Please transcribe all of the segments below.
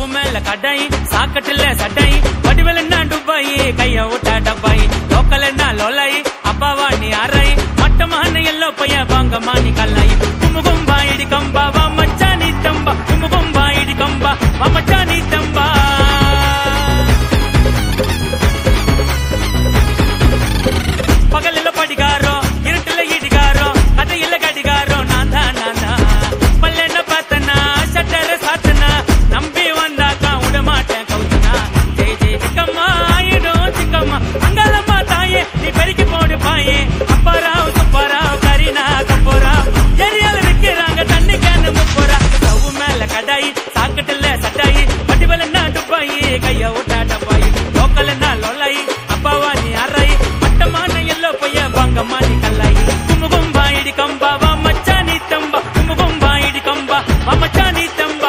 stove மேல கடாய் சாக்கட்டுல சட்டாய் வடிவல் என்ன Dubai கைய விட்டா டப்பாய் லோக்கல் என்ன லோலாய் அப்பாவா நீ அரை மட்டமான எல்லோ பைய வாங்கம்மா நீ கல்லாய் குமுகும்பா இடி கம்பா வா மச்சா நீ தம்பா குமுகும்பா இடி கம்பா வா மச்சா நீ தம்பா பகலில படிகாரோ இருட்டுல இடிகாரோ கதையில கடிகாரோ நான் தான் நான் தான் பல்லென்ன பார்த்தனா சட்டர சாத்தனா நம்பி வந்தாக்கா விட மாட்டேன் கவுத்தனா ஜெய் ஜெய் சிக்கம்மா ஆயிடும் சிக்கம்மா அங்காளம்மா தாயே நீ பெருக்கி போடு பாயே அப்பாராவ் சுப்பாராவ் கரீனா கப்போராவ் ஏரியால விக்கிறாங்க தண்ணி கேனு முப்போரா ஸ்டவ் மேல கடாய் சாக்கட்டுல சட்டாய் வடிவல் என்ன டுப்பாய் கைய விட்டா டப்பாய் லோக்கல் என்ன லொல்லாய் அப்பாவா நீ அறை மட்டமான எல்லோ பைய வாங்கம்மா நீ கல்லாய் குமுகும்பா இடி கம்பா வா மச்சா நீ தம்பா குமுகும்பா இடி கம்பா வா மச்சா நீ தம்பா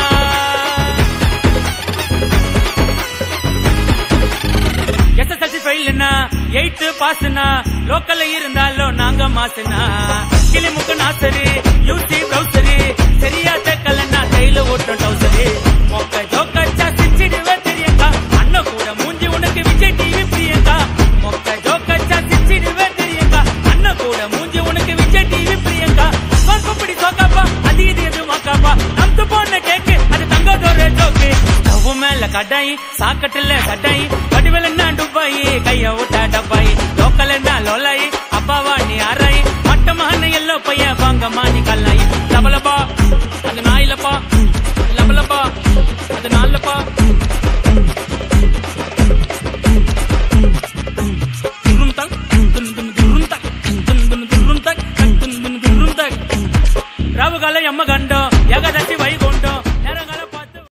எஸ்எஸ்எல்சி ஃபெயில்னா எயித்து பாஸ்னா லோக்கல்ல இருந்தாலும் நாங்க மாசுனா கிளிமுக்கு நாசரு யூசி ப்ரௌசரு சரியா தெக்கலன்னா தையில ஓட்டும் டவுசரு மொக்க ஜோக்கச்சா சிச்சிடுவே தெரியக்கா அண்ணன் கூட மூஞ்சி உனக்கு விஜய் டிவி பிரியங்கா மொக்க ஜோக்கச்சா சிச்சிடுவே தெரியக்கா அண்ணன் கூட மூஞ்சி உனக்கு விஜய் டிவி பிரியங்கா சொற்பப்படி சோக்காப்பா அது இது எது மாக்காப்பா நம்து போன கேக்கு அது தங்கதோர ஜோக்கு ஸ்டவ் மேல கடாய் சாக்கட்டுல கடாய்